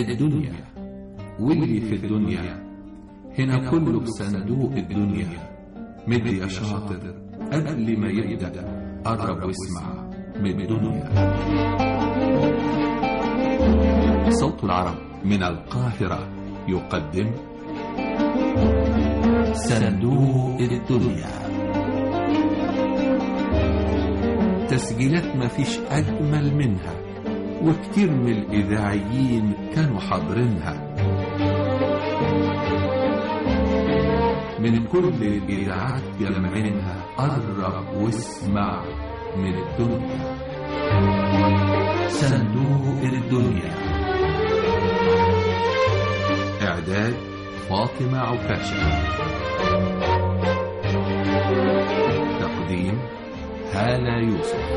الدنيا واللي في الدنيا هنا كله بصندوق الدنيا مد يا شاطر قبل ما يبدأ قرب واسمع من الدنيا صوت العرب من القاهرة يقدم صندوق الدنيا تسجيلات ما فيش أجمل منها وكتير من الإذاعيين كانوا حاضرينها من كل الإذاعات جمعينها قرب واسمع من الدنيا صندوق الدنيا إعداد فاطمة عكاشة تقديم هالة يوسف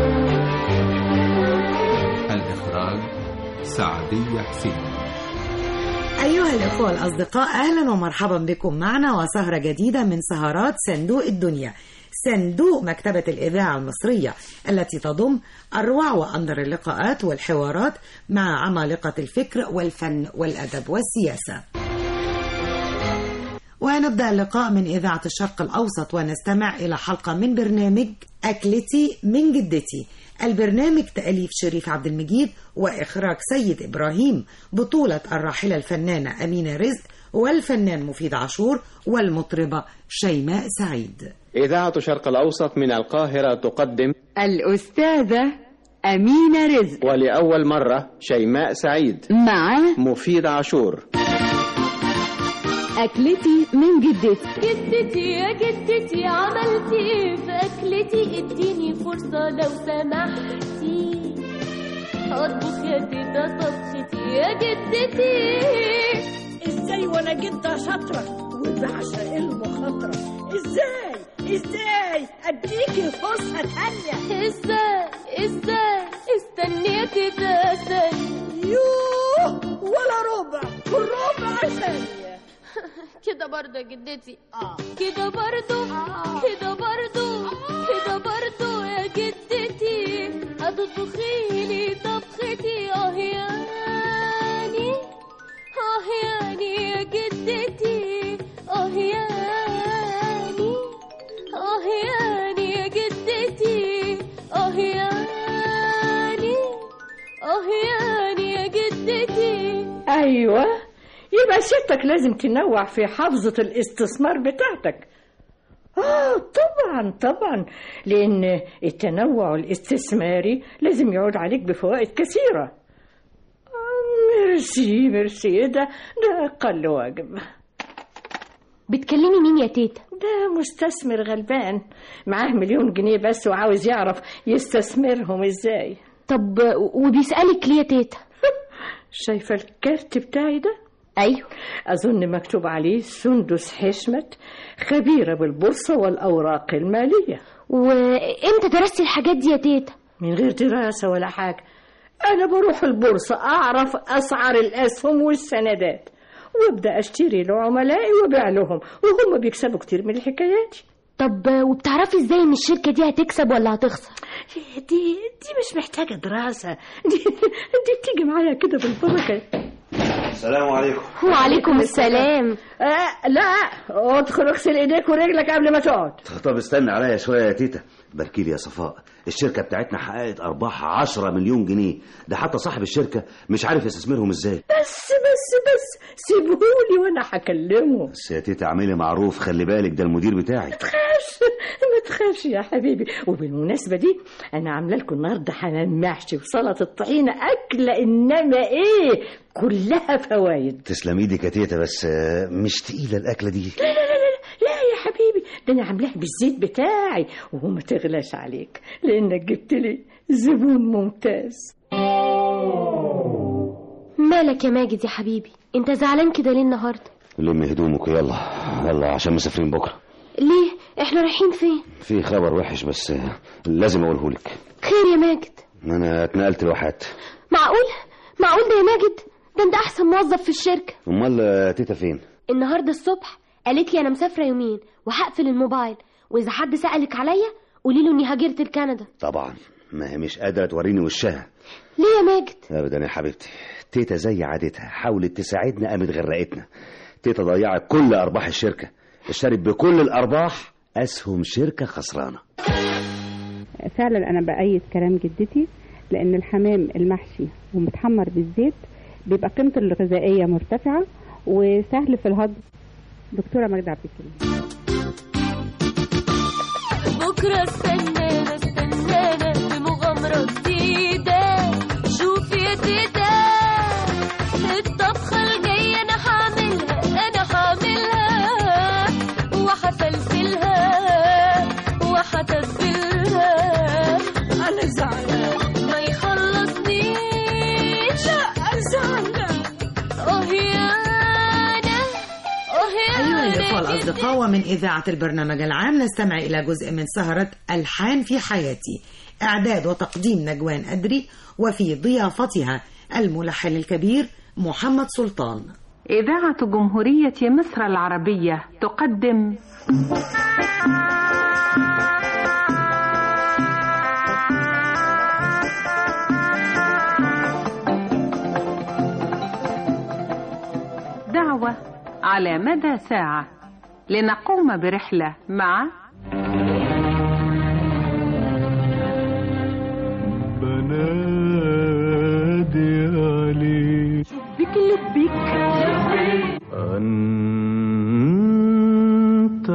الإخراج سعدية حسين أيها الأخوة الأصدقاء أهلا ومرحبا بكم معنا وسهرة جديدة من سهرات صندوق الدنيا صندوق مكتبة الإذاعة المصرية التي تضم أروع وأندر اللقاءات والحوارات مع عمالقة الفكر والفن والأدب والسياسة ونبدأ اللقاء من إذاعة الشرق الأوسط ونستمع إلى حلقة من برنامج أكلتي من جدتي البرنامج تأليف شريف عبد المجيد وإخراج سيد إبراهيم بطولة الراحلة الفنانة أمينة رزق والفنان مفيد عاشور والمطربة شيماء سعيد إذاعة شرق الأوسط من القاهرة تقدم الأستاذة أمينة رزق ولأول مرة شيماء سعيد مع مفيد عاشور أكلتي من جدتي جدتي يا جدتي عملتي ايه في اكلتي اديني فرصة لو سمحتي اطبخ يا تيتا طبختي يا جدتي ازاي وانا جدة شاطرة وبعشق المخاطرة ازاي ازاي اديكي فرصة تانية ازاي ازاي استني يا تيتا استني يوه ولا ربع والربع ثانية كده برضه يا جدتي اه كده برضه كده برضه كده برضه يا جدتي هتطبخي لي طبختي اه ياني اه ياني يا جدتي اه ياني اه ياني يا جدتي اه ياني اه ياني يا جدتي ايوه يبقى ستك لازم تنوع في حافظة الاستثمار بتاعتك اه طبعا طبعا لان التنوع الاستثماري لازم يعود عليك بفوائد كثيرة آه، ميرسي ميرسي ده ده اقل واجب بتكلمي مين يا تيتا ده مستثمر غلبان معاه مليون جنيه بس وعاوز يعرف يستثمرهم ازاي طب وبيسألك ليه يا تيتا شايفة الكارت بتاعي ده ايوه أظن مكتوب عليه سندس حشمت خبيرة بالبورصة والأوراق المالية وامتى درستي الحاجات دي يا تيتا من غير دراسة ولا حاجة أنا بروح البورصة أعرف أسعار الأسهم والسندات وابدأ أشتري لعملائي وأبيع لهم وهم بيكسبوا كتير من الحكايات طب وبتعرفي ازاي ان الشركة دي هتكسب ولا هتخسر دي دي مش محتاجة دراسة دي, دي بتيجي معايا كده بالبركة السلام عليكم وعليكم السلام آه لا ادخل اغسل ايديك ورجلك قبل ما تقعد طب استنى عليا شويه يا تيتا باركي لي يا صفاء الشركه بتاعتنا حققت ارباح 10 مليون جنيه ده حتى صاحب الشركه مش عارف يستثمرهم ازاي بس بس بس سيبهولي وانا هكلمه بس يا تيتا اعملي معروف خلي بالك ده المدير بتاعي تخافش ما تخافش يا حبيبي وبالمناسبة دي أنا عاملة لكم النهاردة حمام محشي وسلطة طحينة أكلة إنما إيه كلها فوايد تسلم ايدك يا تيتا بس آه، مش تقيله الاكله دي لا لا لا لا لا يا حبيبي ده أنا عاملاها بالزيت بتاعي وهو ما تغلاش عليك لأنك جبت لي زبون ممتاز مالك يا ماجد يا حبيبي انت زعلان كده ليه النهارده لم هدومك يلا يلا عشان مسافرين بكره ليه احنا رايحين فين في خبر وحش بس آه، لازم اقوله لك خير يا ماجد انا اتنقلت لوحات معقول معقول ده يا ماجد ده انت احسن موظف في الشركه امال آه، تيتا فين النهارده الصبح قالت لي انا مسافره يومين وهقفل الموبايل واذا حد سالك عليا قولي له اني هاجرت لكندا طبعا ما هي مش قادرة توريني وشها ليه يا ماجد ابدا يا حبيبتي تيتا زي عادتها حاولت تساعدنا قامت غرقتنا تيتا ضيعت كل ارباح الشركه اشترت بكل الارباح اسهم شركه خسرانه فعلا انا بايد كلام جدتي لان الحمام المحشي ومتحمر بالزيت بيبقى قيمته الغذائيه مرتفعه وسهل في الهضم دكتوره ماجدة عبد الكريم بكرة استنانا استنانا في مغامرة جديدة شوف يا تيتا الطبخة الجاية أنا هعملها أنا هعملها وهفلفلها وهتبلها أنا زعلان ما يخلصنيش لا زعلان أه يا أنا أه يا أيها أنا الإخوة الأصدقاء ومن إذاعة البرنامج العام نستمع إلى جزء من سهرة ألحان في حياتي إعداد وتقديم نجوان أدري وفي ضيافتها الملحن الكبير محمد سلطان إذاعة جمهورية مصر العربية تقدم دعوة على مدى ساعة لنقوم برحلة مع بنادي عليك بك لبك أنت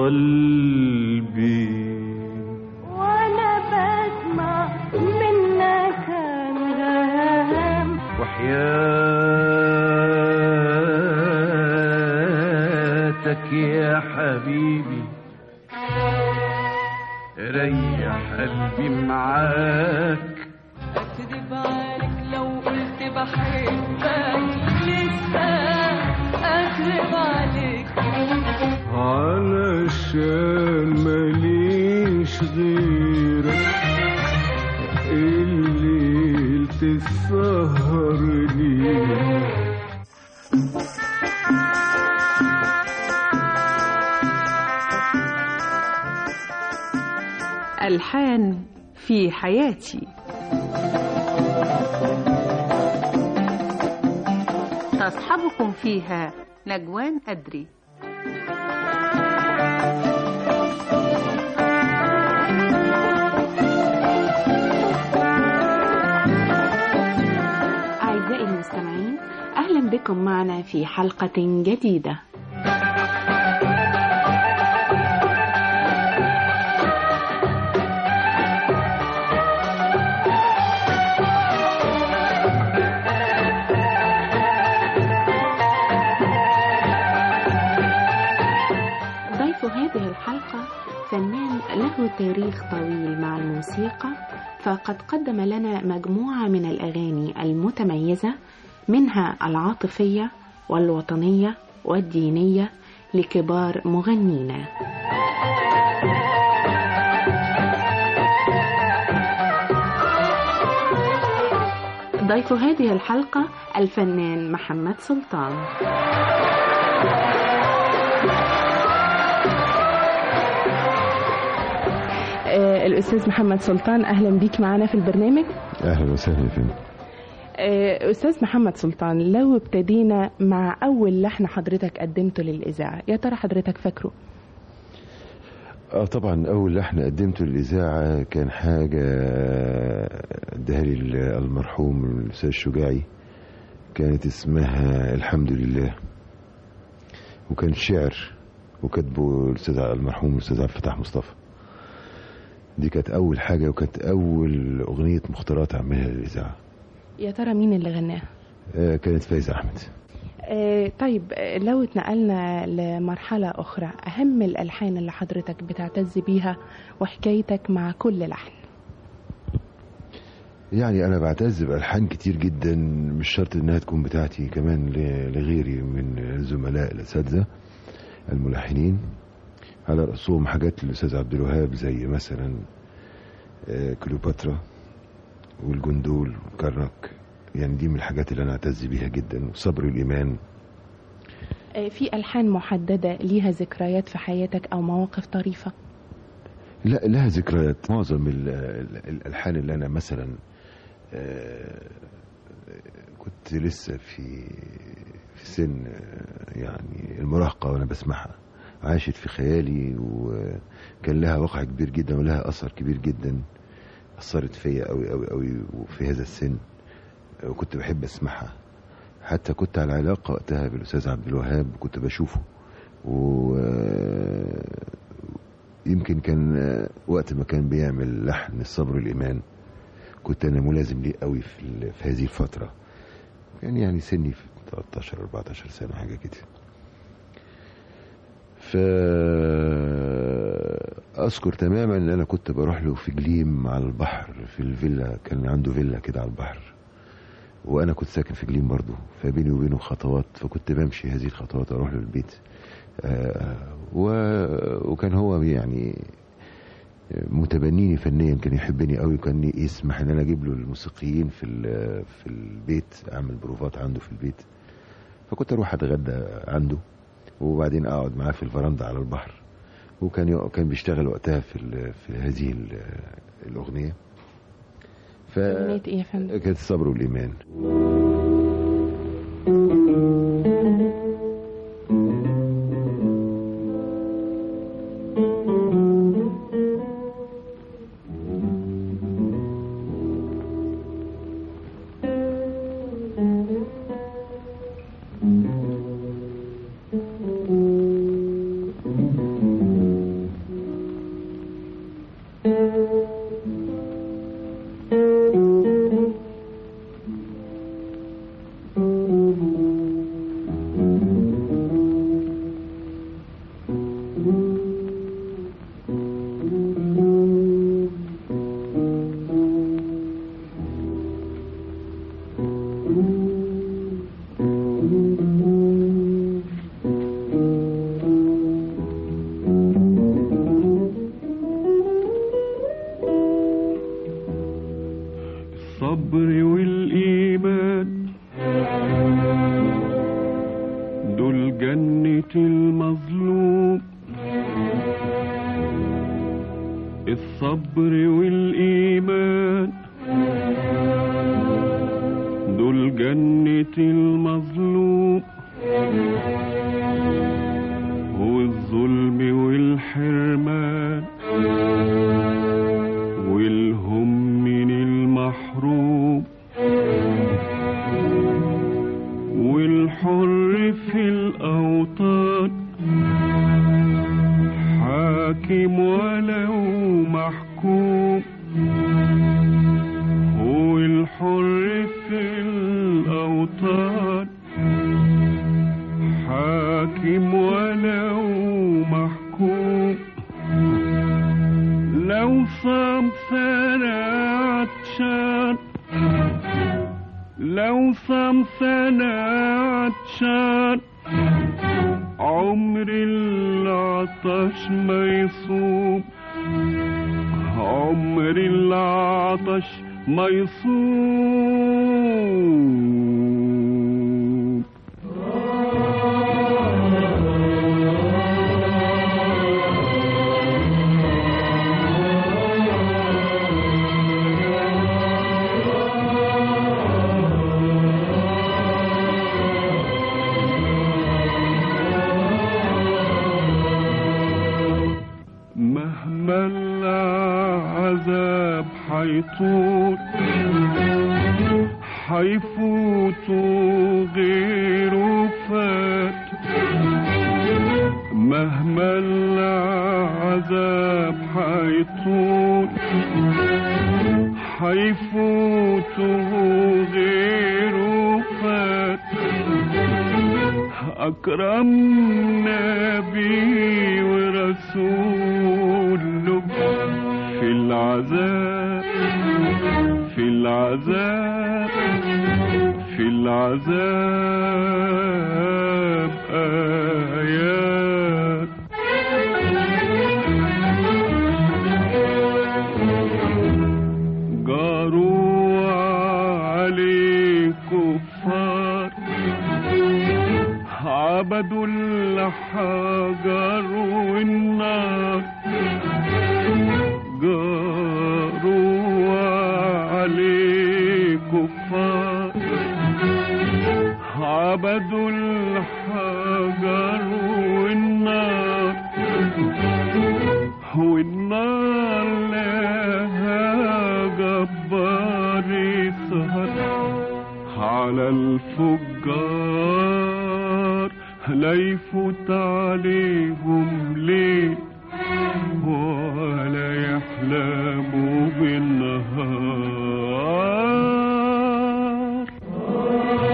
قلبي وانا بسمع منك انغام وحياتك يا حبيبي ريح قلبي معاك اكذب عليك لو قلت بحبك لسه اكذب عليك علشان ماليش غيرك الليل تسهر ليه ألحان في حياتي تصحبكم فيها نجوان أدري أعزائي المستمعين أهلا بكم معنا في حلقة جديدة ضيف هذه الحلقة فنان له تاريخ طويل مع الموسيقى فقد قدم لنا مجموعة من الأغاني المتميزة منها العاطفية والوطنية والدينية لكبار مغنينا ضيف هذه الحلقة الفنان محمد سلطان آه، الأستاذ محمد سلطان أهلا بيك معنا في البرنامج اهلا وسهلا فيك آه، أستاذ محمد سلطان لو ابتدينا مع أول لحن حضرتك قدمته للإذاعة يا ترى حضرتك فاكره اه طبعا اول لحن قدمته للاذاعه كان حاجه اداها لي المرحوم الاستاذ الشجاعي كانت اسمها الحمد لله وكان شعر وكاتبه الاستاذ المرحوم الاستاذ عبد الفتاح مصطفى دي كانت اول حاجه وكانت اول اغنيه مختارات اعملها للاذاعه يا ترى مين اللي غناها آه كانت فايزه احمد آه، طيب آه، لو اتنقلنا لمرحلة أخرى أهم الألحان اللي حضرتك بتعتز بيها وحكايتك مع كل لحن يعني انا بعتز بالحان كتير جدا مش شرط انها تكون بتاعتي كمان ل- لغيري من الزملاء الاساتذه الملحنين على راسهم حاجات للاستاذ عبد الوهاب زي مثلا آه، كليوباترا والجندول وكرنك يعني دي من الحاجات اللي انا اعتز بيها جدا وصبر الايمان آه، في ألحان محددة ليها ذكريات في حياتك أو مواقف طريفة لا لها ذكريات معظم ال- ال- الالحان اللي انا مثلا آه، كنت لسه في في سن آه، يعني المراهقه وانا بسمعها عاشت في خيالي وكان لها وقع كبير جدا ولها اثر كبير جدا اثرت فيا قوي قوي قوي وفي هذا السن وكنت بحب اسمعها حتى كنت على علاقه وقتها بالاستاذ عبد الوهاب كنت بشوفه و يمكن كان وقت ما كان بيعمل لحن الصبر والايمان كنت انا ملازم ليه قوي في, ال- في هذه الفتره كان يعني سني في 13 14 سنه حاجه كده ف اذكر تماما ان انا كنت بروح له في جليم على البحر في الفيلا كان عنده فيلا كده على البحر وانا كنت ساكن في جليم برضه فبيني وبينه خطوات فكنت بمشي هذه الخطوات اروح له البيت آه، و- وكان هو يعني متبنيني فنيا كان يحبني قوي وكان يسمح ان انا اجيب له الموسيقيين في ال- في البيت اعمل بروفات عنده في البيت فكنت اروح اتغدى عنده وبعدين اقعد معاه في الفرندا على البحر وكان يق- كان بيشتغل وقتها في ال- في هذه ال- الاغنيه ف أغنية إيه يا فندم؟ كانت الصبر والايمان الصبر والإيمان دول جنة المظلوم الصبر والإيمان دول جنة المظلوم والظلم والحرمان والهم من المحروم والحر في الأوطان حاكم ولو محكوم هو الحر في الأوطان حاكم ولو محكوم لو صام سنة عطشان لو صام سنة عطشان عمر العطش ما يصوم عمر العطش ما يصوم مهما العذاب حيطول حيفوت غيره فات مهما العذاب حيطول حيفوت غيره فات أكرم نبي ورسول له في العذاب في العذاب في العذاب آيات جاروا عليه كفار عبدوا الحجر والنار الحجر وعليه كفار عبدوا الحجر والنار والنار لها جبار سهر على الفجار لا يفوت عليهم ليل ولا يحلموا بالنهار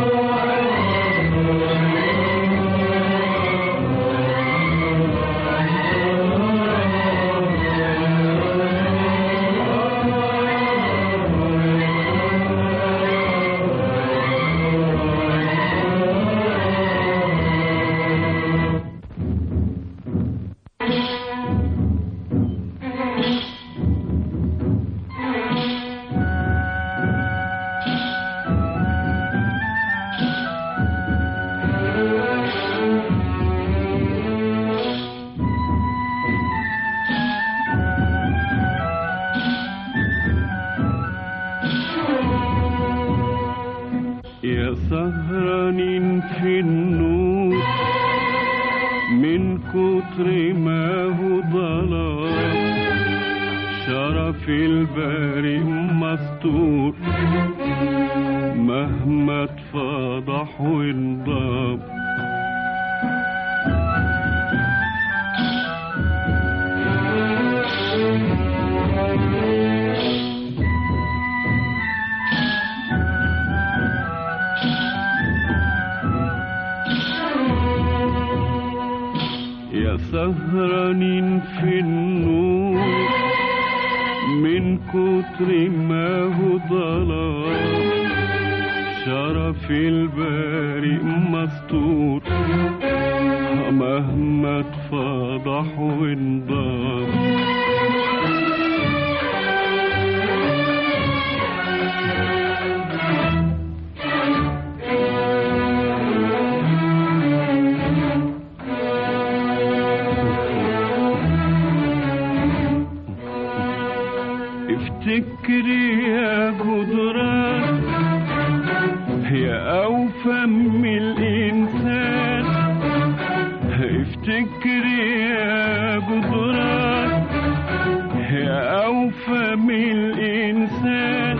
يا سهرانين في النور من كتر ما هو ضلال شرف الباري مستور مهما اتفضح وانضاب يا سهرانين في النور من كتر ما هو ضلال شرف الباري مستور مهما اتفضح وانضاب افتكري يا جدران يا أوفى من الإنسان افتكري يا جدران يا أوفى من الإنسان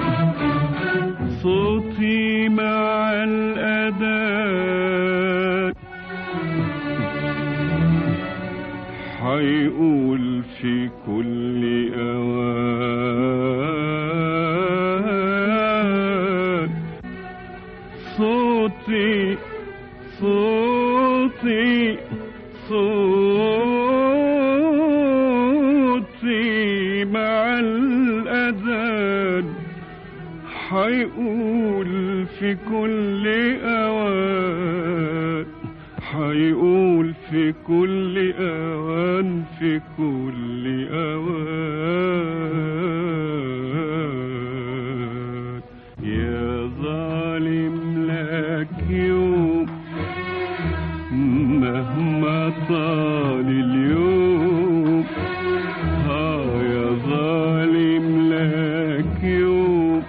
صوتي مع الأذان حيقول في كل أوان صوتي صوتي صوتي مع الأذان حيقول في كل أوان حيقول في كل أوان في كل أوان يا ظالم لك يوم مهما طال اليوم ها يا ظالم لك يوم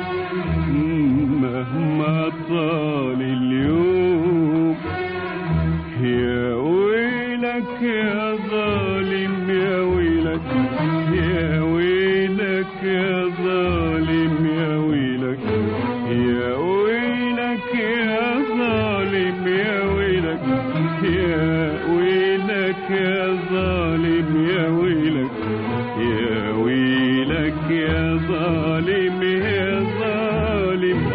مهما طال اليوم يا ويلك يا ظالم يا ويلك يا ويلك يا ظالم يا ويلك يا ويلك يا ظالم يا ويلك يا ويلك يا ظالم يا ويلك يا ويلك يا ظالم يا ظالم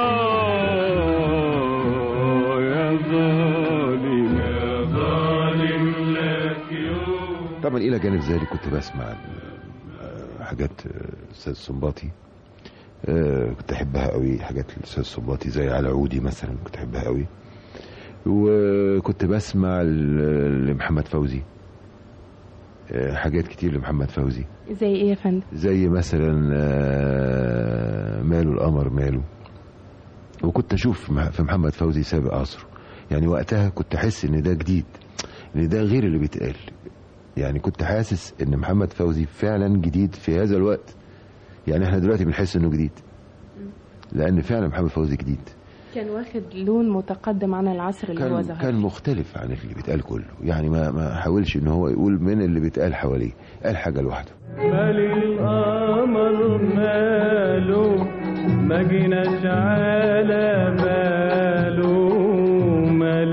آه يا ظالم يا ظالم لك يوم طبعا الى جانب ذلك كنت بسمع آه، حاجات آه، الاستاذ السنباطي آه، كنت احبها قوي حاجات الاستاذ السنباطي زي على عودي مثلا كنت احبها قوي وكنت بسمع ل- لمحمد فوزي آه، حاجات كتير لمحمد فوزي زي ايه يا فندم زي مثلا آه، ماله القمر ماله وكنت اشوف مح- في محمد فوزي سابق عصره يعني وقتها كنت احس ان ده جديد ان ده غير اللي بيتقال يعني كنت حاسس ان محمد فوزي فعلا جديد في هذا الوقت يعني احنا دلوقتي بنحس انه جديد لان فعلا محمد فوزي جديد كان واخد لون متقدم عن العصر اللي هو كان ظهر كان مختلف عن اللي بيتقال كله يعني ما ما حاولش ان هو يقول من اللي بيتقال حواليه قال حاجه لوحده مال القمر ماله ما جيناش على باله مال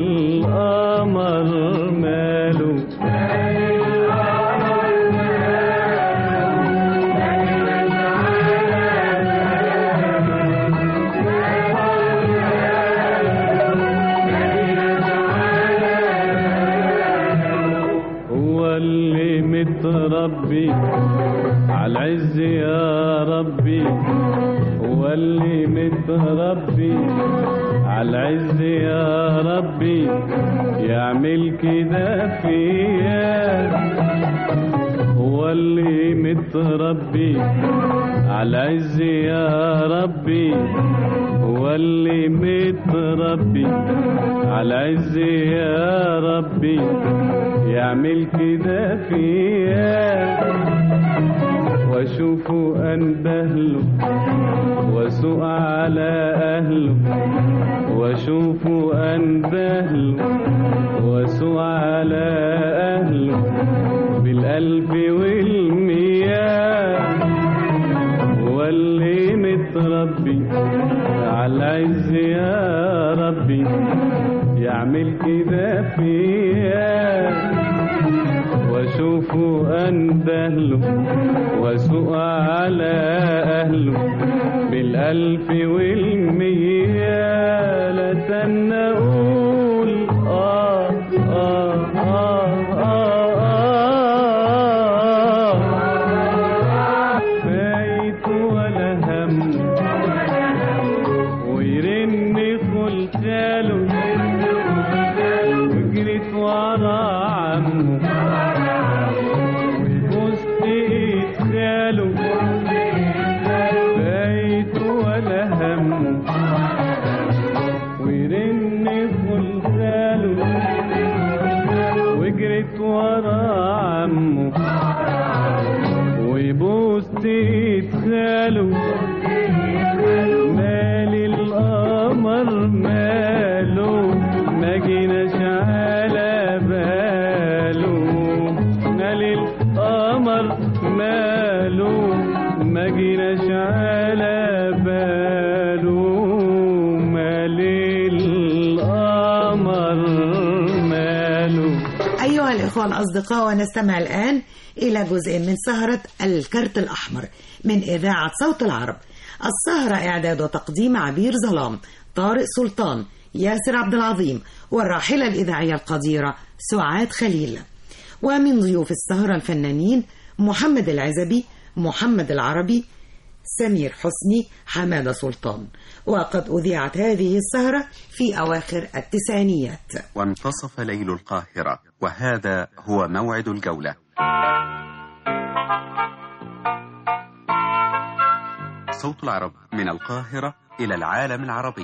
القمر ماله هو اللي متربي على العز يا ربي هو اللي متربي على العز يا ربي يعمل كده فيا هو اللي متربي على العز يا ربي هو اللي متربي على العز يا ربي يعمل كده فيا واشوفه اندهله واسوق على اهله واشوفه اندهله واسوق على اهله بالالف والمياه واللي متربي على العز يا ربي يعمل كده فيا واشوفه اندهله واسوق على اهله بالالف والمية لا تن اقول آه آه آه آه آه فايت ولا هم ويرن خلخاله وجريت ورا عمه وبوست ايد خاله فايت ولا همه ويرن خلخاله وجريت ورا عمه وبوست ايد خاله مال القمر ماله ما جيناش على باله مال القمر ماله ما جيناش على باله مال القمر ماله أيها الإخوة الأصدقاء ونستمع الآن إلى جزء من سهرة الكرت الأحمر من إذاعة صوت العرب السهرة إعداد وتقديم عبير ظلام طارق سلطان ياسر عبد العظيم والراحلة الإذاعية القديرة سعاد خليل ومن ضيوف السهرة الفنانين محمد العزبي محمد العربي سمير حسني حمادة سلطان وقد أذيعت هذه السهرة في أواخر التسعينيات وانتصف ليل القاهرة وهذا هو موعد الجولة صوت العرب من القاهرة إلى العالم العربي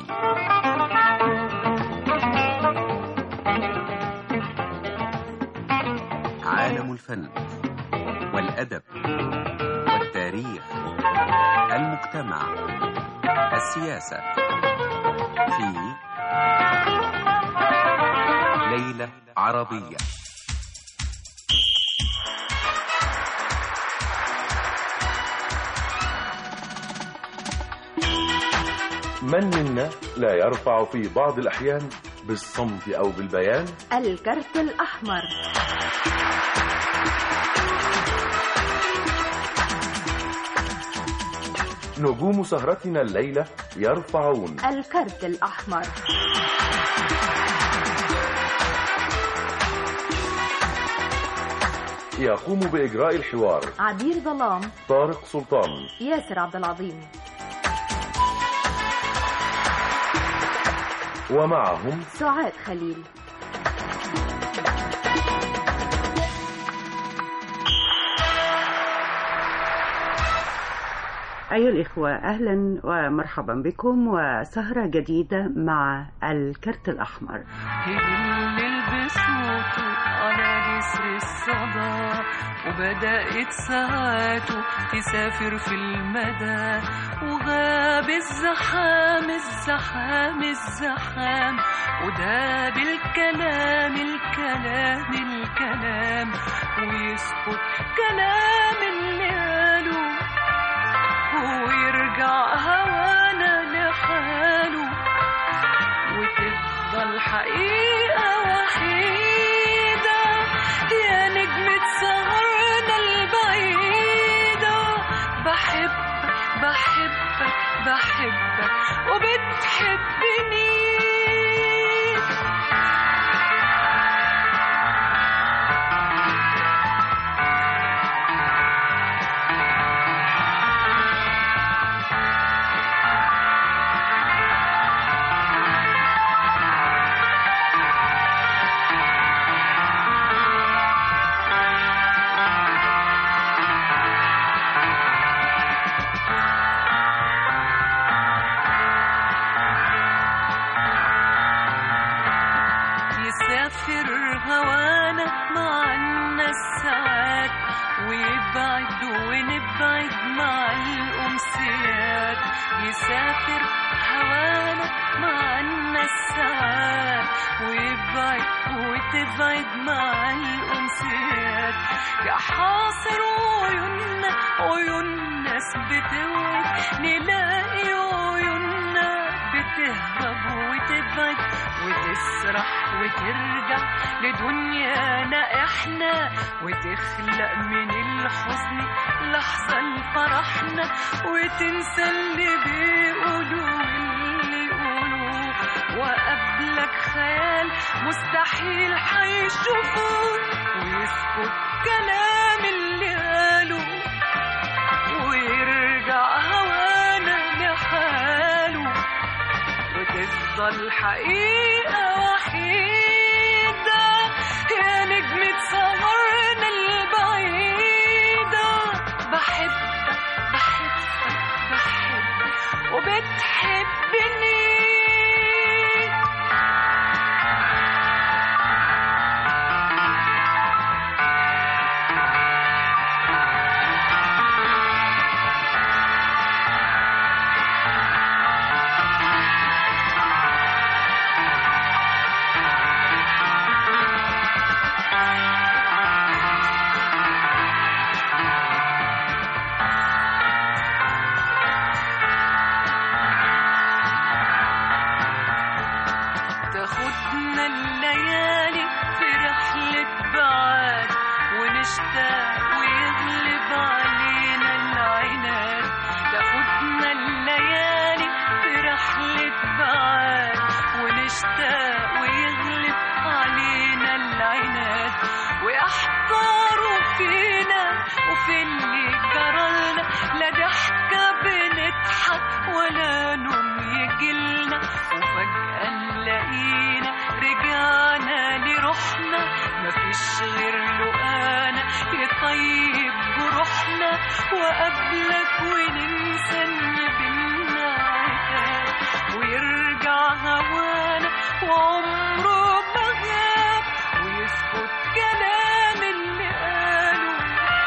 عالم الفن والأدب والتاريخ المجتمع السياسة في ليلة عربية من منا لا يرفع في بعض الأحيان بالصمت أو بالبيان الكرت الأحمر نجوم سهرتنا الليلة يرفعون الكرت الأحمر يقوم بإجراء الحوار عبير ظلام طارق سلطان ياسر عبد العظيم ومعهم سعاد خليل أيها الإخوة أهلا ومرحبا بكم وسهرة جديدة مع الكرت الأحمر الليل بصوته على جسر الصدى وبدأت ساعاته تسافر في المدى وغاب الزحام الزحام الزحام وداب الكلام الكلام الكلام ويسكت كلام اللي قاله ويرجع هوانا لحاله وتفضل حقيقة وحيدة يا نجمة سهرنا البعيدة بحبك بحبك بحبك وبتحبني يسافر هوانا معنا الساعات ويبعد ونبعد مع الأمسيات يسافر هوانا معنا الساعات ويبعد وتبعد مع الأمسيات يا حاصر عيوننا عيون ناس بتوعد نلاقي عيوننا بتهرب وتبعد وتسرح وترجع لدنيانا احنا وتخلق من الحزن لحظة لفرحنا وتنسى اللي بيقولوا واللي يقولوا وقبلك خيال مستحيل هيشوفوه ويسكت كلام اللي قالوا ويرجع هوانا لحاله وتفضل حقيقة وحيدة يا نجمة سهرنا البعيدة بحبك بحبك بحبك وبتحبني تاخدنا الليالي في رحلة بعاد ونشتاق ويغلب علينا العناد تاخدنا الليالي في رحلة بعاد ونشتاق ويغلب علينا العناد ويحتاروا فينا وفي اللي جرالنا لا ضحكة بنضحك ولا نوم يجيلنا وفجأة نلاقينا رجعنا لروحنا مفيش غير لقانا يطيب جروحنا وقبلك وننسى ان بينا عتاب ويرجع هوانا وعمره ما غاب ويسكت كلام اللي قاله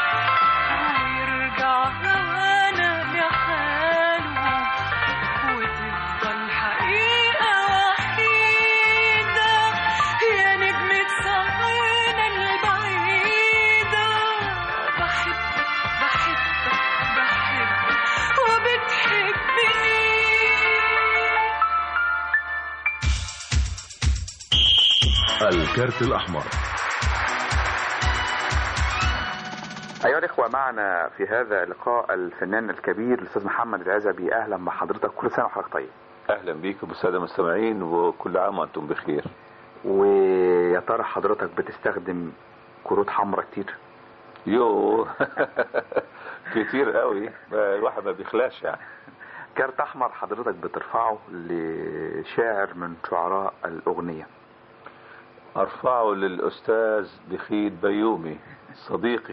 ويرجع هوانا لحاله وتفضل حقيقة وحيدة يا نجمة سهرنا البعيدة بحبك بحبك بحبك وبتحبني الكارت الأحمر أيها الإخوة معنا في هذا اللقاء الفنان الكبير الأستاذ محمد العزبي أهلا بحضرتك كل سنة وحضرتك طيب اهلا بيكم بالساده المستمعين وكل عام وانتم بخير ويا ترى حضرتك بتستخدم كروت حمراء كتير يو كتير قوي الواحد ما بيخلاش يعني كارت أحمر حضرتك بترفعه لشاعر من شعراء الأغنية ارفعه للاستاذ بخيت بيومي صديقي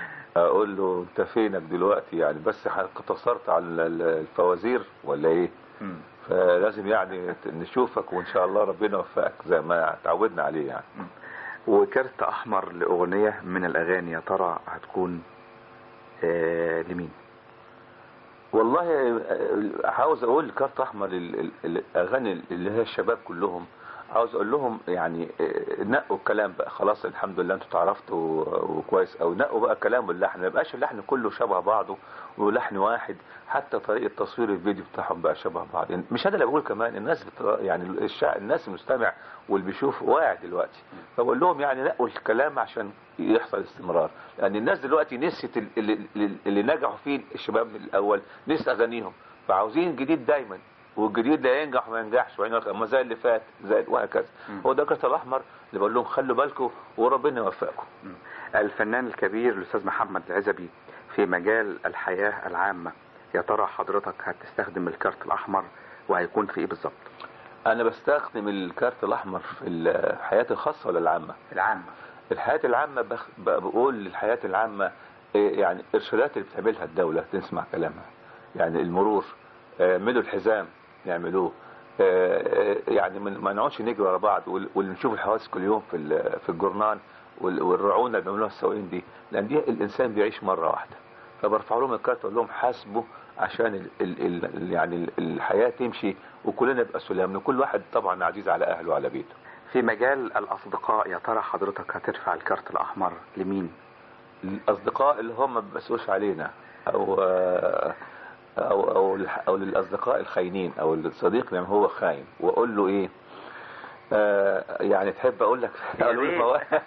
اقول له انت فينك دلوقتي يعني بس اقتصرت على ال- الفوازير ولا ايه فلازم يعني نشوفك وان شاء الله ربنا يوفقك زي ما تعودنا عليه يعني وكارت احمر لاغنيه من الاغاني يا ترى هتكون آه لمين والله آه، عاوز اقول كارت احمر ال- ال- الاغاني اللي هي الشباب كلهم عاوز اقول لهم يعني آه، نقوا الكلام بقى خلاص الحمد لله انتوا تعرفتوا وكويس او نقوا بقى الكلام واللحن ما يبقاش اللحن كله شبه بعضه ولحن واحد حتى طريقه تصوير الفيديو بتاعهم بقى شبه بعض يعني مش انا اللي بقول كمان الناس بت... يعني الشع... الناس المستمع واللي بيشوف واعي دلوقتي فبقول لهم يعني نقوا الكلام عشان يحصل استمرار لان الناس دلوقتي نسيت ال- اللي, اللي, اللي نجحوا فيه الشباب من الاول نسي اغانيهم فعاوزين جديد دايما والجديد ده ينجح وما ينجحش وين اما زي اللي فات زي وهكذا هو ده الكارت الاحمر اللي بقول لهم خلوا بالكم وربنا يوفقكم الفنان الكبير الاستاذ محمد العزبي في مجال الحياه العامه يا ترى حضرتك هتستخدم الكارت الاحمر وهيكون في ايه بالظبط انا بستخدم الكارت الاحمر في الحياه الخاصه ولا العامه العامه الحياه العامه بخ... ب- بقول للحياه العامه إيه يعني ارشادات اللي بتعملها الدوله تسمع كلامها يعني المرور آه، ملوا الحزام يعملوه آه، آه، يعني من- ما نقعدش نجري ورا بعض وال- واللي نشوف الحوادث كل يوم في ال- في الجورنال وال- والرعونه اللي بيعملوها السواقين دي لان دي الانسان بيعيش مره واحده فبرفع لهم الكارت اقول لهم حاسبوا عشان ال ال ال يعني ال- الحياه تمشي وكلنا نبقى سلام كل واحد طبعا عزيز على اهله وعلى بيته في مجال الاصدقاء يا ترى حضرتك هترفع الكارت الاحمر لمين الاصدقاء اللي هم ما بيسوش علينا او او او الح- او للاصدقاء الخاينين او الصديق لما هو خاين واقول له ايه آه يعني تحب اقول لك اقول له موا-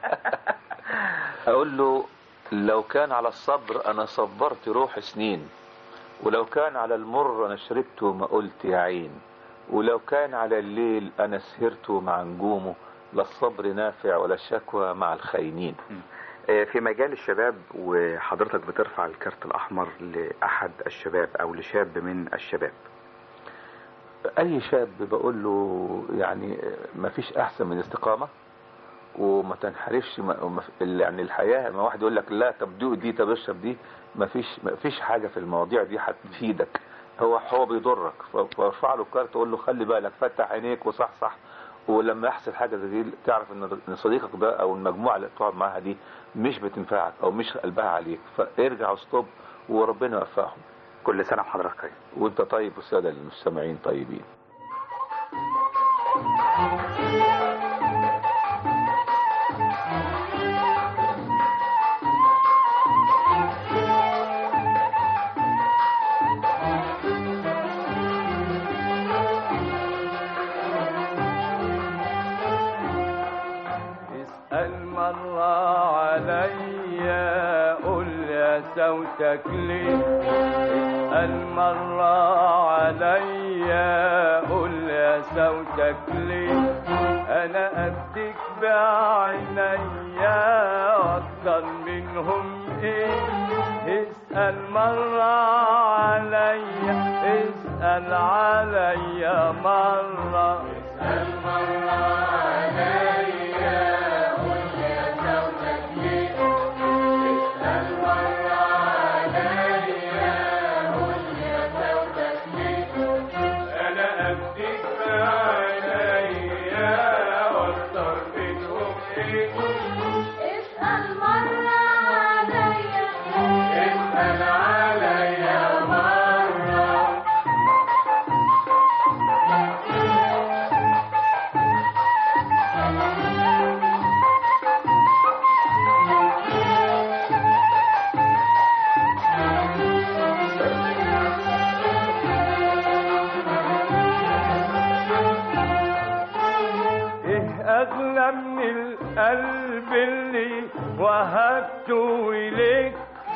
اقول له لو كان على الصبر انا صبرت روح سنين ولو كان على المر انا شربت ما قلت يا عين ولو كان على الليل انا سهرت مع نجومه لا الصبر نافع ولا الشكوى مع الخاينين آه، في مجال الشباب وحضرتك بترفع الكارت الاحمر لاحد الشباب او لشاب من الشباب اي شاب بقول له يعني ما فيش احسن من الاستقامه وما تنحرفش ما وما- يعني الحياه ما واحد يقول لك لا طب دوق دي طب اشرب دي ما فيش ما فيش حاجه في المواضيع دي هتفيدك هو هو بيضرك ف- فارفع له الكارت تقول له خلي بالك فتح عينيك وصحصح ولما يحصل حاجه زي دي تعرف ان إن صديقك ده او المجموعه اللي بتقعد معاها دي مش بتنفعك او مش قلبها عليك فارجع وستوب وربنا يوفقهم كل سنه وحضرتك طيب وانت طيب والساده المستمعين طيبين اسأل مرة عليا قول يا صوتك ليه اسأل مرة عليا قول يا صوتك ليه انا قدك بعينيا اكتر منهم ايه اسأل مرة عليا اسأل عليا مرة اسأل مرة عليا قول يا صوتك ليه اسأل مرة عليا قول يا صوتك ليه انا قدك بعينيا واكتر منهم ايه اسأل مرة عليا اسأل عليا مرة ايه اغلى من القلب اللي وهبته اليك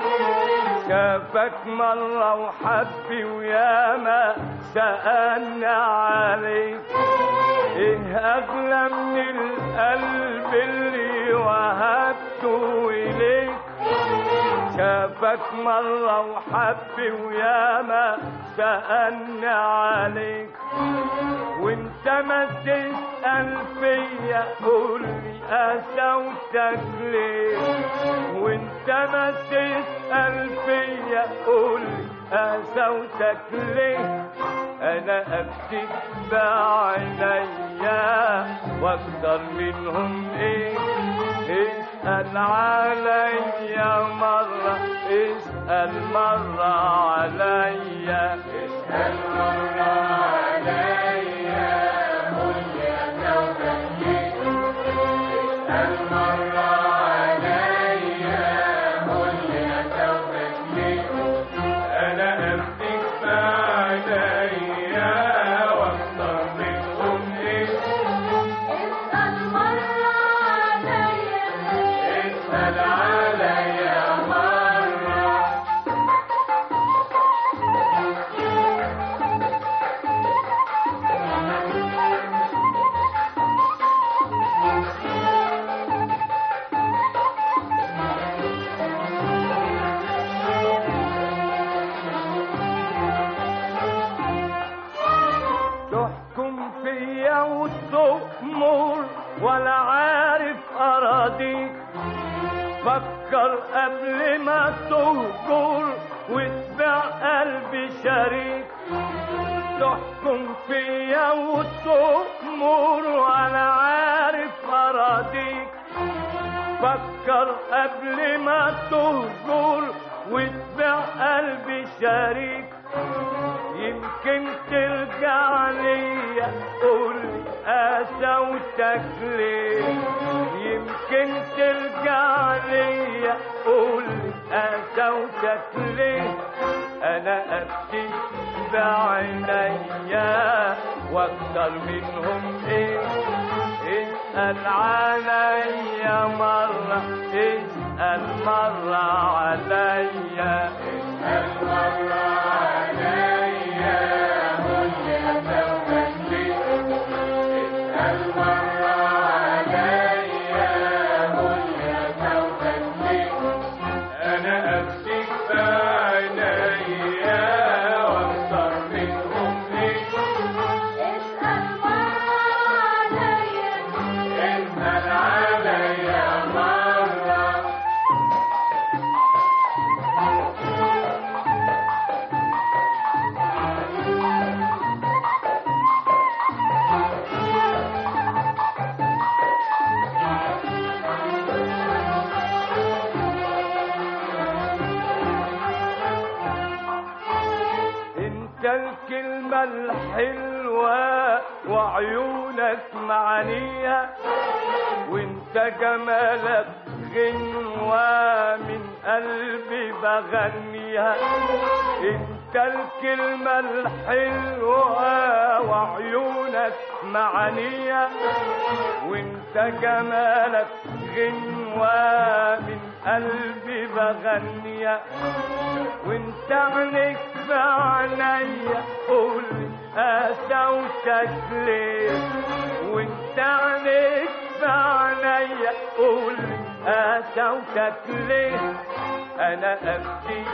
شافك مرة وحبي وياما سألنا عليك ايه اغلى من القلب اللي وهبته اليك شافك مرة وحبي وياما سألنا عليك وانت ما تسأل فيا قولي قسوتك ليه وانت ما تسأل فيا قولي قسوتك ليه انا امسك بعينيا واكتر منهم ايه اسأل عليا مرة اسأل مرة عليا اسأل مرة عليا قل يا توبتي اسأل مرة عليا قل يا توبتي أنا أمسك بعينيا واكتر منهم إيه اسأل مرة عليا اسأل عليا مرة تحكم فيا وتؤمر ولا عارف أراضيك فكر قبل ما تهجر واتبع قلبي شريك تحكم فيا وتؤمر ولا عارف أراضيك فكر قبل ما تهجر واتبع قلبي شريك يمكن ترجع ليا قول قسوتك ليه يمكن ترجع ليا قول قسوتك ليه انا ابكي بعينيا واكتر منهم ايه اسأل عليا مرة اسأل مرة عليا اسأل مرة عليا قل يا توبتي اسأل مرة عليا قل يا توبتي أنا أمسك بعينيا واكتر منهم إيه اسأل مرة عليا اسأل عليا مرة انت الكلمة الحلوة وعيونك معانية وانت جمالك غنوة من قلبي بغنيها انت الكلمة الحلوة وعيونك معانية وانت جمالك غنوة من قلبي بغنيها وانت عينك في عينيا قول قسوتك ليه وانت عينك في عينيا قول قسوتك ليه انا ابكي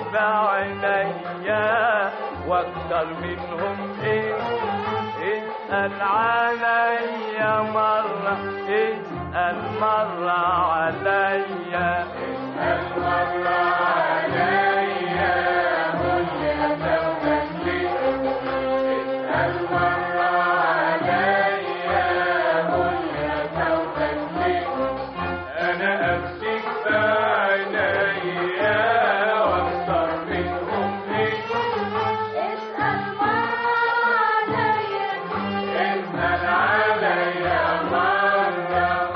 بعينيا واكتر منهم ايه اسأل عليا مرة اسأل مرة عليا اسأل مرة عليا قل يا توبتي اسأل مرة عليا قل يا توبتي أنا أمسك بعينيا واكتر منهم إيه اسأل مرة عليا اسأل عليا مرة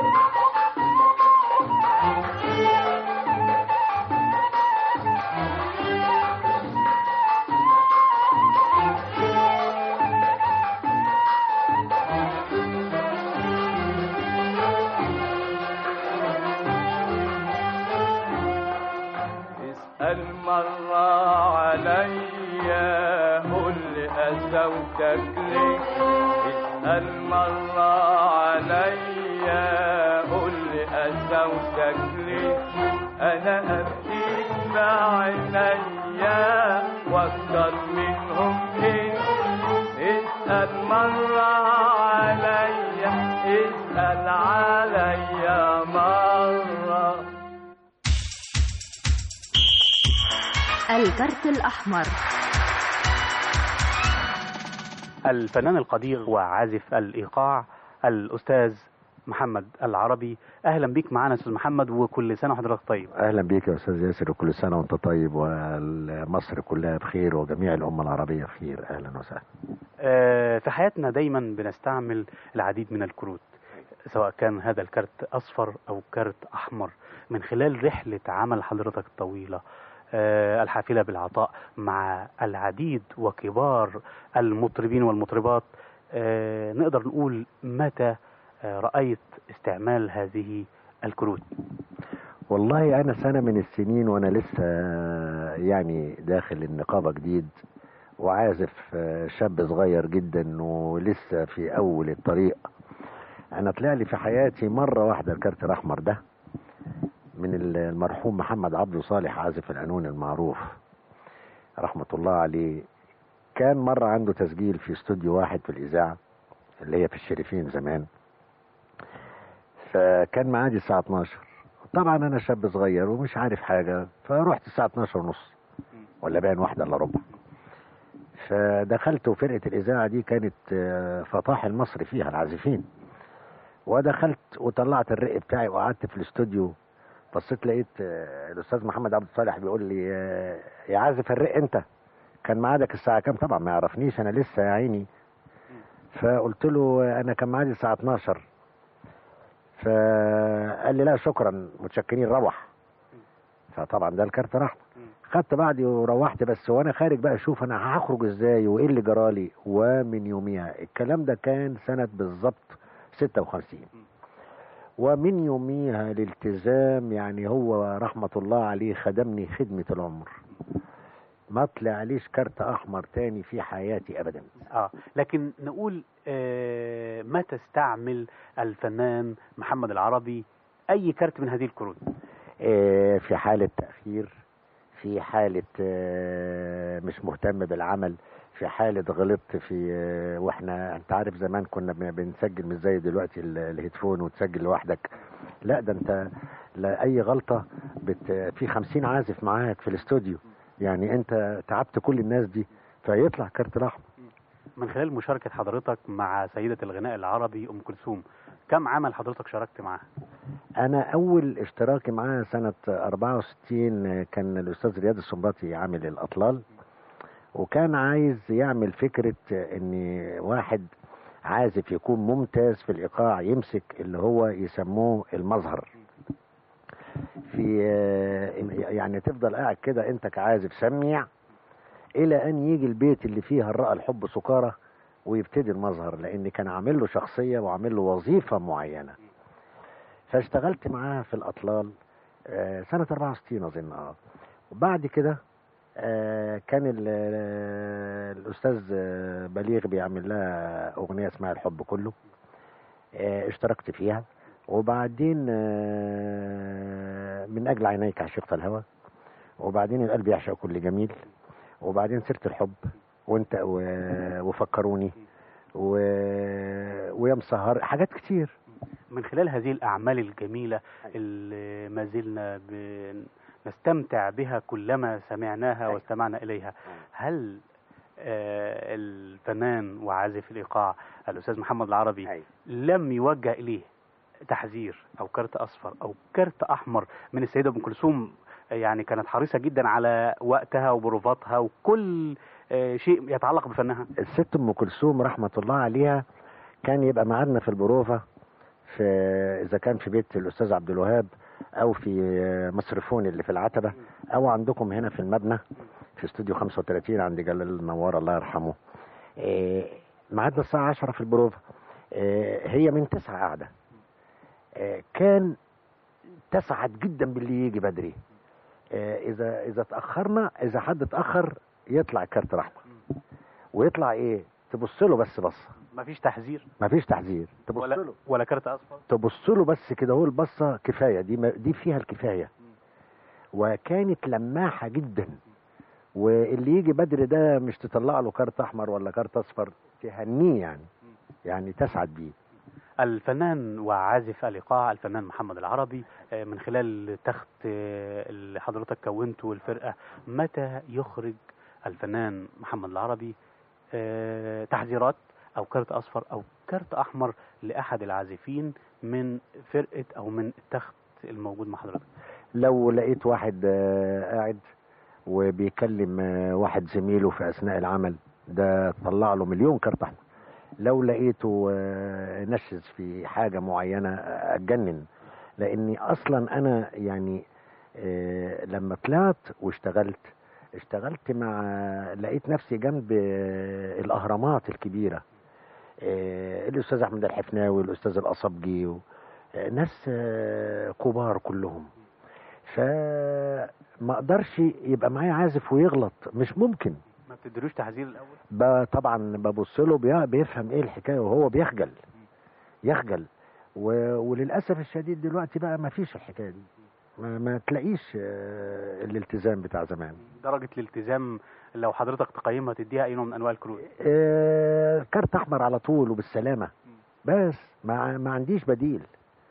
اسأل مرة عليا قول لي قسوتك ليه اسأل مرة عليا قول لي قسوتك ليه أنا أبكيك بعينيا واكتر منهم ايه اسأل مرة عليا اسأل عليا مرة الكارت الأحمر الفنان القدير وعازف الإيقاع الأستاذ محمد العربي أهلا بيك معنا أستاذ محمد وكل سنة وحضرتك طيب اهلا بيك يا استاذ ياسر وكل سنه وانت طيب ومصر كلها بخير وجميع الامه العربيه بخير اهلا وسهلا آه، في حياتنا دايما بنستعمل العديد من الكروت سواء كان هذا الكارت أصفر أو كارت أحمر من خلال رحلة عمل حضرتك الطويلة آه، الحافلة بالعطاء مع العديد وكبار المطربين والمطربات آه، نقدر نقول متى آه، رأيت استعمال هذه الكروت والله انا سنه من السنين وانا لسه يعني داخل النقابه جديد وعازف آه، شاب صغير جدا ولسه في اول الطريق انا طلع لي في حياتي مره واحده الكارت الاحمر ده من المرحوم محمد عبده صالح عازف القانون المعروف رحمه الله عليه كان مره عنده تسجيل في استوديو واحد في الاذاعه اللي هي في الشريفين زمان فكان معادي الساعه 12 طبعا انا شاب صغير ومش عارف حاجه فرحت الساعه 12 ونص ولا باين واحده الا ربع فدخلت وفرقه الاذاعه دي كانت آه، فطاح المصري فيها العازفين ودخلت وطلعت الرق بتاعي وقعدت في الاستوديو بصيت لقيت آه، الاستاذ محمد عبد الصالح بيقول لي آه، يا عازف الرق انت كان ميعادك الساعه كام طبعا ما يعرفنيش انا لسه يا عيني فقلت له آه، انا كان ميعادي الساعه 12 فقال لي لا شكرا متشكرين روح فطبعا ده الكارت الاحمر خدت بعضي وروحت بس وانا خارج بقى اشوف انا هخرج ازاي وايه اللي جرالي ومن يوميها الكلام ده كان سنه بالظبط 56 ومن يوميها الالتزام يعني هو رحمه الله عليه خدمني خدمه العمر ما طلعليش كارت احمر تاني في حياتي ابدا اه لكن نقول آه متى استعمل الفنان محمد العربي اي كارت من هذه الكروت آه، في حالة تأخير في حالة آه، مش مهتم بالعمل في حالة غلطت في آه، واحنا انت عارف زمان كنا بن- بنسجل مش زي دلوقتي ال- الهيدفون وتسجل لوحدك لا ده انت لا اي غلطة بت في خمسين عازف معاك في الاستوديو يعني انت تعبت كل الناس دي فيطلع كارت الاحمر من خلال مشاركة حضرتك مع سيدة الغناء العربي أم كلثوم كم عمل حضرتك شاركت معها؟ انا اول اشتراكي معاه سنة 64 كان الاستاذ رياض السنباطي عامل الاطلال وكان عايز يعمل فكرة ان واحد عازف يكون ممتاز في الايقاع يمسك اللي هو يسموه المظهر في يعني تفضل قاعد كده انت كعازف سميع الى ان يجي البيت اللي فيها الرأى الحب سكارى ويبتدي المظهر لان كان عامل له شخصية وعامل له وظيفة معينة فاشتغلت معاه في الاطلال آه، سنة 64 اظن اه وبعد كده آه، كان ال- آه، الاستاذ آه، بليغ بيعمل لها اغنية اسمها الحب كله آه، اشتركت فيها وبعدين آه، من اجل عينيك عشقت الهوى وبعدين القلب يعشق كل جميل وبعدين سيرة الحب وانت و- وفكروني و... ويا مسهر حاجات كتير من خلال هذه الأعمال الجميلة اللي ما زلنا نستمتع بها كلما سمعناها واستمعنا إليها هل آه، الفنان وعازف الإيقاع الأستاذ محمد العربي لم يوجه إليه تحذير أو كارت أصفر أو كارت أحمر من السيدة أم كلثوم يعني كانت حريصة جدا على وقتها وبروفاتها وكل آه، شيء يتعلق بفنها الست ام كلثوم رحمه الله عليها كان يبقى معادنا في البروفه في اذا كان في بيت الاستاذ عبد الوهاب او في مصرفون اللي في العتبه او عندكم هنا في المبنى في استوديو 35 عند جلال النوار الله يرحمه إيه، ميعادنا الساعه 10 في البروفه إيه، هي من تسعة قاعده إيه، كان تسعد جدا باللي يجي بدري إيه، اذا اذا اتاخرنا اذا حد اتاخر يطلع كارت رحمه ويطلع ايه تبص له بس بصه مفيش تحذير مفيش تحذير تبص ولا له ولا كارت أصفر تبص له بس كده هو البصه كفايه دي ما- دي فيها الكفايه وكانت لماحه جدا واللي يجي بدري ده مش تطلع له كارت احمر ولا كارت اصفر تهنيه يعني يعني تسعد بيه الفنان وعازف الإيقاع الفنان محمد العربي آه، من خلال تخت آه، اللي حضرتك كونته الفرقة متى يخرج الفنان محمد العربي آه، تحذيرات او كارت اصفر او كارت احمر لاحد العازفين من فرقه او من التخت الموجود مع حضرتك لو لقيت واحد آه، قاعد وبيكلم آه، واحد زميله في اثناء العمل ده طلع له مليون كارت احمر لو لقيته آه، نشز في حاجه معينه آه، اتجنن لاني اصلا انا يعني آه، لما طلعت واشتغلت اشتغلت مع لقيت نفسي جنب آه، الاهرامات الكبيره آه، الاستاذ احمد الحفناوي الاستاذ الاصبجي و- آه، ناس آه، كبار كلهم فما اقدرش يبقى معايا عازف ويغلط مش ممكن ما بتديلوش تحذير الاول ب- طبعا ببص له بي- بيفهم ايه الحكايه وهو بيخجل يخجل و... وللاسف الشديد دلوقتي بقى ما فيش الحكايه دي ما, ما تلاقيش آه، الالتزام بتاع زمان درجه الالتزام لو حضرتك تقيمها تديها اي نوع من انواع الكروت آه، كارت احمر على طول وبالسلامه بس ما, ما عنديش بديل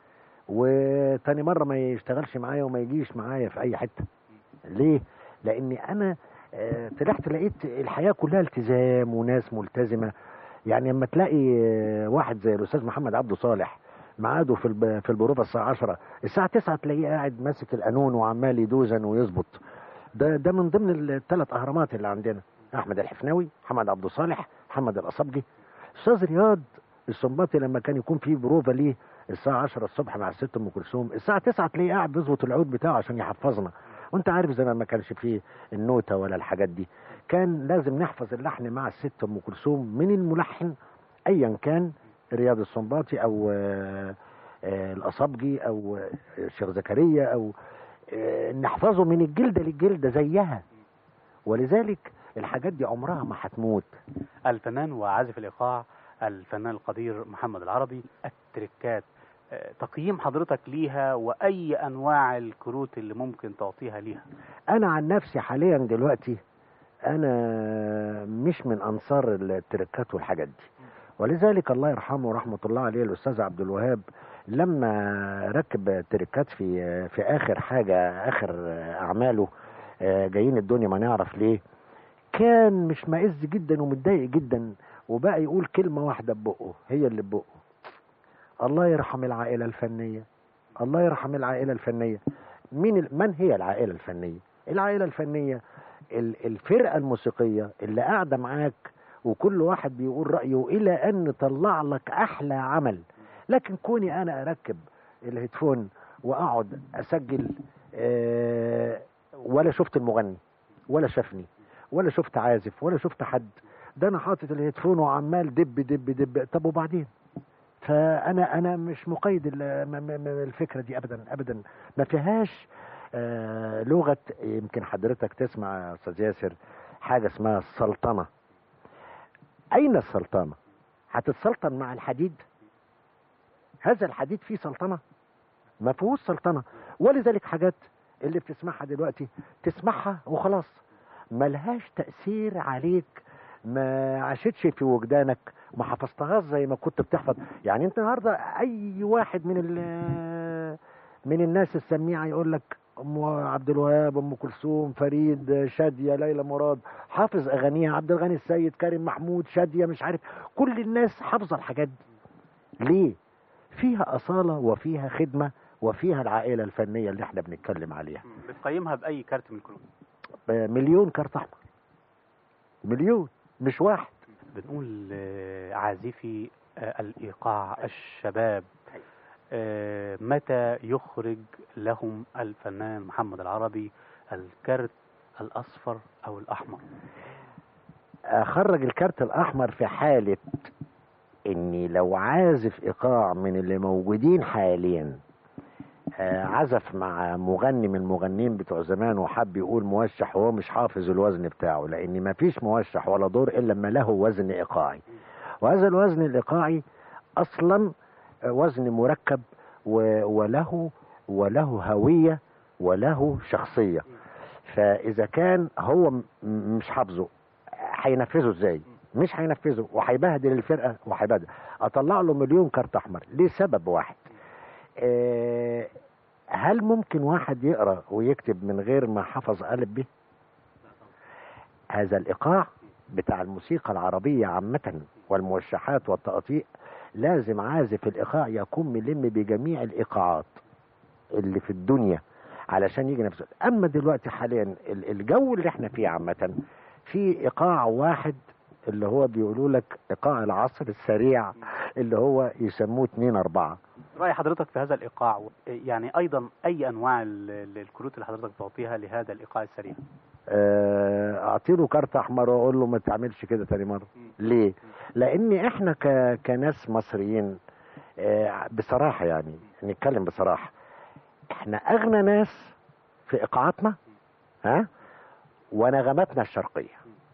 وتاني مره ما يشتغلش معايا وما يجيش معايا في اي حته ليه لاني انا آه، طلعت لقيت الحياه كلها التزام وناس ملتزمه يعني لما تلاقي آه، واحد زي الاستاذ محمد عبده صالح ميعاده في الب- في البروفه الساعه 10 الساعه 9 تلاقيه قاعد ماسك القانون وعمال يدوزن ويظبط ده ده من ضمن الثلاث اهرامات اللي عندنا احمد الحفناوي محمد عبد صالح محمد الاصبجي استاذ رياض السنباطي لما كان يكون في بروفه ليه الساعه 10 الصبح مع الست ام كلثوم الساعه 9 تلاقيه قاعد بيظبط العود بتاعه عشان يحفظنا وانت عارف زمان ما كانش فيه النوته ولا الحاجات دي كان لازم نحفظ اللحن مع الست ام كلثوم من الملحن ايا كان رياض السنباطي او آه، آه، الاصبجي او آه، الشيخ زكريا او آه، نحفظه من الجلده للجلده زيها ولذلك الحاجات دي عمرها ما هتموت الفنان وعازف الايقاع الفنان القدير محمد العربي التركات آه، تقييم حضرتك ليها واي انواع الكروت اللي ممكن تعطيها ليها انا عن نفسي حاليا دلوقتي انا مش من انصار التركات والحاجات دي ولذلك الله يرحمه ورحمه الله عليه الاستاذ عبد الوهاب لما ركب تركات في في اخر حاجه اخر اعماله آه، جايين الدنيا ما نعرف ليه كان مش مائز جدا ومتضايق جدا وبقى يقول كلمه واحده ببقه هي اللي ببقه الله يرحم العائله الفنيه الله يرحم العائله الفنيه مين ال- من هي العائله الفنيه العائله الفنيه ال- الفرقه الموسيقيه اللي قاعده معاك وكل واحد بيقول رايه الى ان نطلع لك احلى عمل لكن كوني انا اركب الهيدفون واقعد اسجل آه، ولا شفت المغني ولا شافني ولا شفت عازف ولا شفت حد ده انا حاطط الهيدفون وعمال دب دب دب طب وبعدين فانا انا مش مقيد ال- م- م- م- الفكره دي ابدا ابدا ما فيهاش آه، لغه يمكن حضرتك تسمع يا استاذ ياسر حاجه اسمها السلطنه اين السلطنه هتتسلطن مع الحديد هذا الحديد فيه سلطنه ما فيهوش سلطنه ولذلك حاجات اللي بتسمعها دلوقتي تسمعها وخلاص ملهاش تأثير عليك ما عاشتش في وجدانك ما حفظتهاش زي ما كنت بتحفظ يعني انت النهارده اي واحد من ال- من الناس السميعه يقول لك ام عبد الوهاب ام كلثوم فريد شاديه ليلى مراد حافظ اغانيها عبد الغني السيد كريم محمود شاديه مش عارف كل الناس حافظه الحاجات دي ليه فيها اصاله وفيها خدمه وفيها العائله الفنيه اللي احنا بنتكلم عليها بتقيمها باي كارت من الكروت مليون كارت احمر مليون مش واحد بنقول آه، عازفي آه، الايقاع الشباب آه، متى يخرج لهم الفنان محمد العربي الكارت الاصفر او الاحمر اخرج الكارت الاحمر في حاله اني لو عازف ايقاع من اللي موجودين حاليا آه، عزف مع مغني من المغنيين بتوع زمان وحب يقول موشح وهو مش حافظ الوزن بتاعه لان ما فيش موشح ولا دور الا لما له وزن ايقاعي وهذا الوزن الايقاعي اصلا آه، وزن مركب و- وله وله هويه وله شخصيه فاذا كان هو م- مش حافظه هينفذه ازاي مش هينفذه وهيبهدل الفرقه وهيبهدل اطلع له مليون كارت احمر لسبب واحد آه، هل ممكن واحد يقرا ويكتب من غير ما حفظ الف ب هذا الايقاع بتاع الموسيقى العربية عامة والموشحات والتقاطيع لازم عازف الإيقاع يكون ملم بجميع الإيقاعات اللي في الدنيا علشان يجي نفسه أما دلوقتي حاليا ال- الجو اللي احنا فيه عامة في إيقاع واحد اللي هو بيقولوا لك إيقاع العصر السريع اللي هو يسموه اتنين أربعة رأي حضرتك في هذا الإيقاع يعني أيضا أي أنواع ال- ال- الكروت اللي حضرتك تعطيها لهذا الإيقاع السريع آه، اعطيله كارت احمر واقول له ما تعملش كده تاني مره ليه لان احنا ك... كناس مصريين آه، بصراحه يعني نتكلم بصراحه احنا اغنى ناس في ايقاعاتنا ها ونغماتنا الشرقيه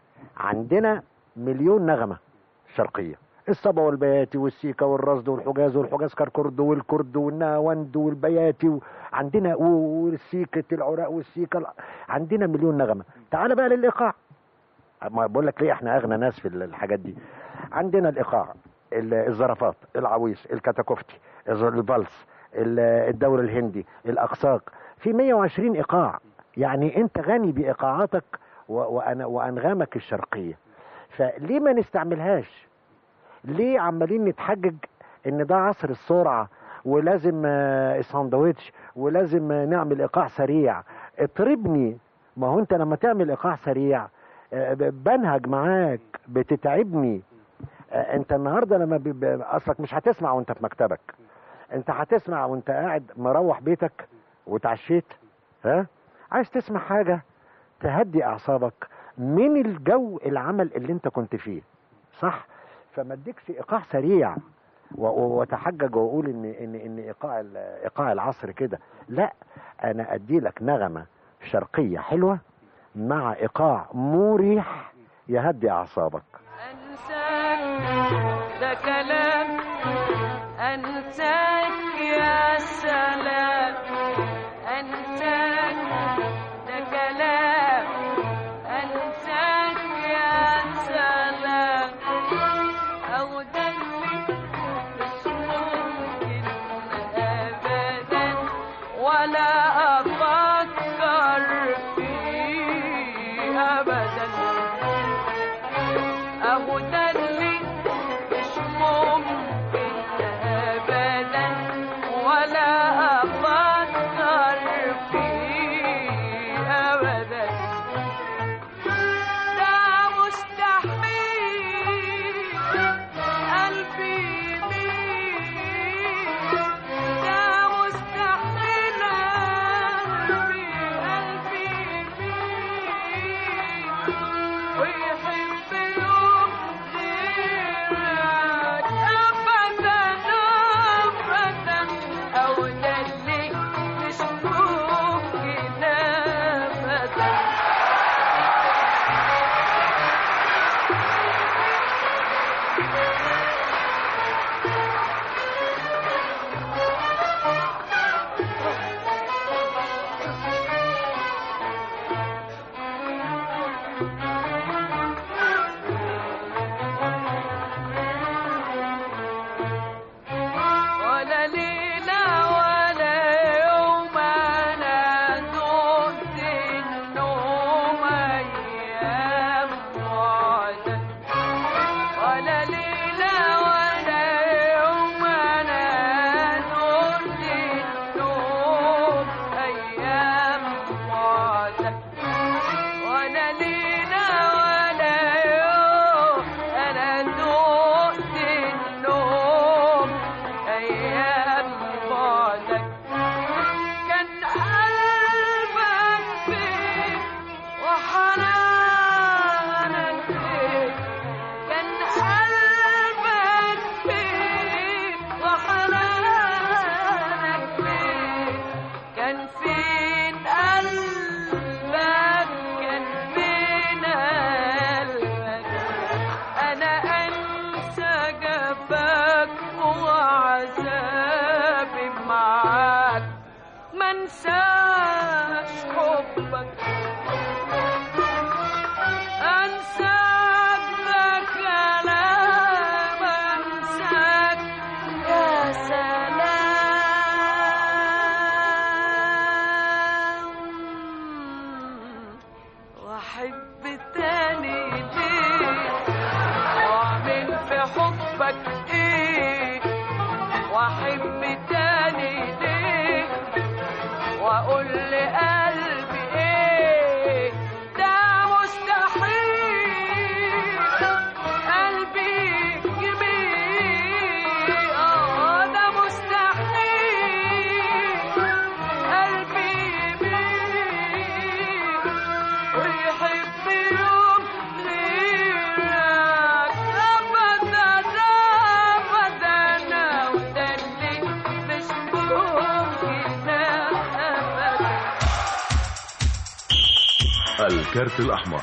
عندنا مليون نغمه شرقيه الصبا والبياتي والسيكا والرصد والحجاز والحجاز كركرد والكرد والناوند والبياتي و... عندنا و- والسيكة العراق والسيكة الع- عندنا مليون نغمة تعال بقى للإيقاع ما بقول لك ليه احنا أغنى ناس في الحاجات دي عندنا الإيقاع ال- الزرافات العويس الكتاكوفتي الز- الفالس ال- الدور الهندي الأقساق في 120 إيقاع يعني أنت غني بإيقاعاتك و- وأنا- وأنغامك الشرقية فليه ما نستعملهاش ليه عمالين نتحجج ان ده عصر السرعه ولازم آه، الساندوتش ولازم آه، نعمل ايقاع سريع اطربني ما هو انت لما تعمل ايقاع سريع آه، ب- بنهج معاك بتتعبني آه، انت النهارده لما ب- ب- اصلك مش هتسمع وانت في مكتبك انت هتسمع وانت قاعد مروح بيتك وتعشيت ها عايز تسمع حاجه تهدي اعصابك من الجو العمل اللي انت كنت فيه صح فما اديكش ايقاع سريع و- و- واتحجج واقول ان ان ان ايقاع ال- ايقاع العصر كده لا انا ادي لك نغمه شرقيه حلوه مع ايقاع مريح يهدي اعصابك ده كلام أنساك يا سلام أنساك ده كلام أنساك يا سلام أو ده اللي مش ممكن أبدا ولا أفكر فيه أبدا أهو ده اللي مش ممكن أبدا ولا أفكر فيه أبدا ده مستحيل قلبي يميل ده مستحيل قلبي قلبي يميل ويحب يوم غيرك أبدا أبدا أو ده اللي مش ممكن أبدا ولا ليلة ولا يوم أنا دقت النوم أيام وعدك ولا ليلة ولا يوم أنا دقت النوم أيام وعدك ولا ليلة ولا يوم أنا دقت النوم أيام بعدك كان قلبك فين وحنانك فين كان قلبك فين وحنانك فين كان فين قلبك كان فين قلبك أنا أنسى جفاك وعذابي معاك ما انساش حبك أنساك ده كلام أنساك يا سلام وأحب تاني ليه حبك ايه واحب تاني ليه واقول لقلبي ايه ده مستحيل قلبي جميل اه ده مستحيل قلبي يميل ويحب يوم غيرك ابدا ابدا وده اللي مش ممكن ابدا الكارت الأحمر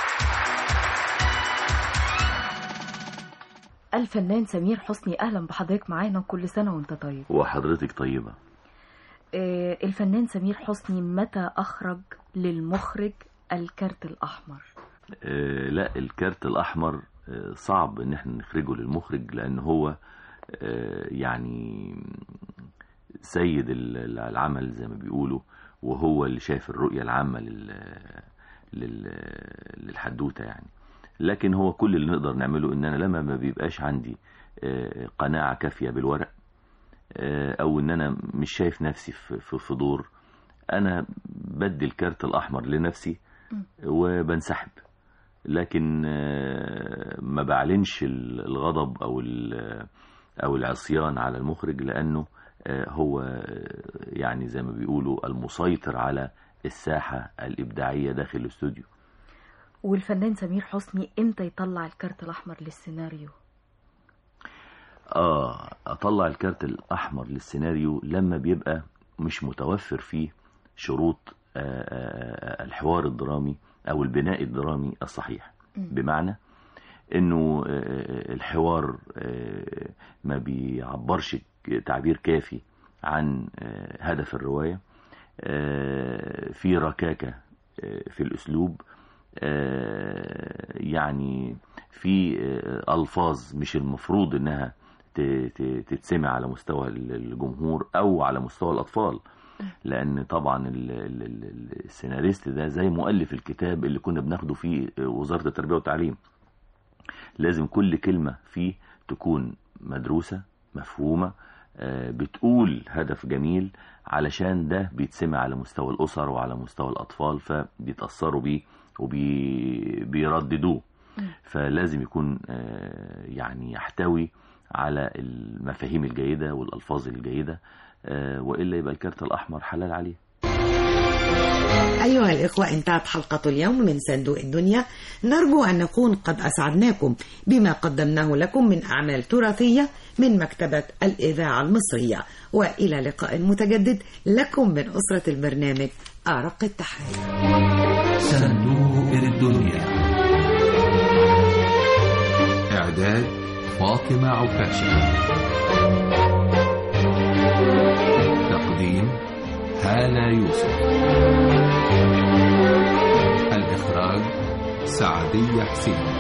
الفنان سمير حسني اهلا بحضرتك معانا كل سنه وانت طيب وحضرتك طيبة آه، الفنان سمير حسني متى اخرج للمخرج الكارت الاحمر آه لا الكارت الأحمر آه صعب إن احنا نخرجه للمخرج لأن هو آه يعني سيد ال- العمل زي ما بيقولوا وهو اللي شايف الرؤية العامة لل لل للحدوتة يعني لكن هو كل اللي نقدر نعمله ان انا لما ما بيبقاش عندي آه، قناعة كافية بالورق آه، او ان انا مش شايف نفسي في في- في دور انا بدي الكارت الاحمر لنفسي وبنسحب لكن آه، ما بعلنش ال- الغضب او ال- او العصيان على المخرج لانه آه، هو آه، يعني زي ما بيقولوا المسيطر على الساحة الإبداعية داخل الاستوديو والفنان سمير حسني امتى يطلع الكارت الاحمر للسيناريو اه اطلع الكارت الاحمر للسيناريو لما بيبقى مش متوفر فيه شروط آه، آه، الحوار الدرامي او البناء الدرامي الصحيح بمعنى انه آه، الحوار آه، ما بيعبرش تعبير كافي عن آه، هدف الرواية آه، في ركاكة آه، في الاسلوب آه، يعني في آه، الفاظ مش المفروض انها ت- ت- تتسمع على مستوى الجمهور او على مستوى الاطفال لان طبعا ال- ال- ال- السيناريست ده زي مؤلف الكتاب اللي كنا بناخده في وزارة التربية والتعليم لازم كل كلمة فيه تكون مدروسة مفهومة آه، بتقول هدف جميل علشان ده بيتسمع على مستوى الأسر وعلى مستوى الأطفال فبيتأثروا بيه وبيرددوه فلازم يكون آه، يعني يحتوي على المفاهيم الجيدة والألفاظ الجيدة آه، وإلا يبقى الكارت الأحمر حلال عليه أيها الإخوة انتهت حلقة اليوم من صندوق الدنيا نرجو أن نكون قد أسعدناكم بما قدمناه لكم من أعمال تراثية من مكتبة الإذاعة المصرية وإلى لقاء متجدد لكم من أسرة البرنامج أرق التحية صندوق الدنيا إعداد فاطمة عكاشة تقديم هالة يوسف الإخراج سعدية حسين